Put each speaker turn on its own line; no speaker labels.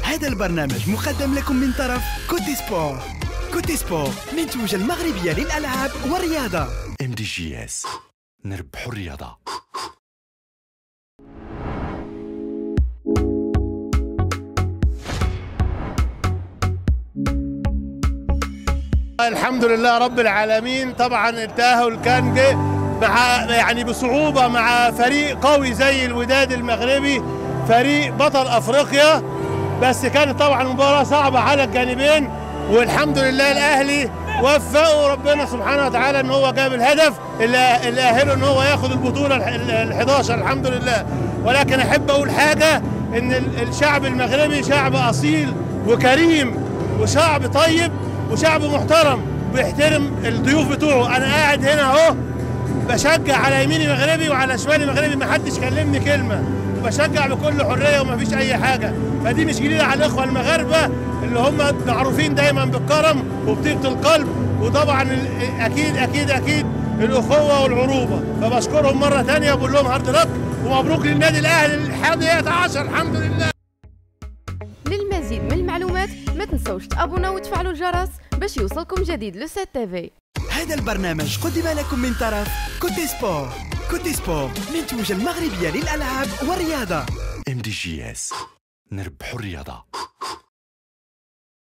هذا البرنامج مقدم لكم من طرف كوتي سبور كوتي سبور منتوج المغربية للألعاب والرياضة
ام دي جي اس نربحوا الرياضه
الحمد لله رب العالمين طبعا التاهل كان جه مع يعني بصعوبة مع فريق قوي زي الوداد المغربي فريق بطل افريقيا بس كانت طبعا مباراة صعبة على الجانبين والحمد لله الاهلي وفقه ربنا سبحانه وتعالى ان هو جاب الهدف اللي اللي اهله ان هو ياخد البطولة ال 11 الحمد لله ولكن احب اقول حاجة ان ال- الشعب المغربي شعب اصيل وكريم وشعب طيب وشعب محترم بيحترم الضيوف بتوعه انا قاعد هنا اهو بشجع على يميني مغربي وعلى شمالي مغربي ما حدش كلمني كلمه وبشجع بكل حريه وما فيش اي حاجه فدي مش جديده على الاخوه المغاربه اللي هم معروفين دايما بالكرم وبطيبه القلب وطبعا ال- اكيد اكيد اكيد الاخوه والعروبه فبشكرهم مره ثانيه وبقول لهم هارد لك ومبروك للنادي الاهلي الحادية عشر الحمد لله
للمزيد من المعلومات ما تنسوش تابونا وتفعلوا الجرس باش يوصلكم جديد لو سات تيفي
هذا البرنامج قدم لكم من طرف كوتي سبور كوتي سبور منتوج المغربية للألعاب والرياضة
ام دي جي اس نربحوا الرياضه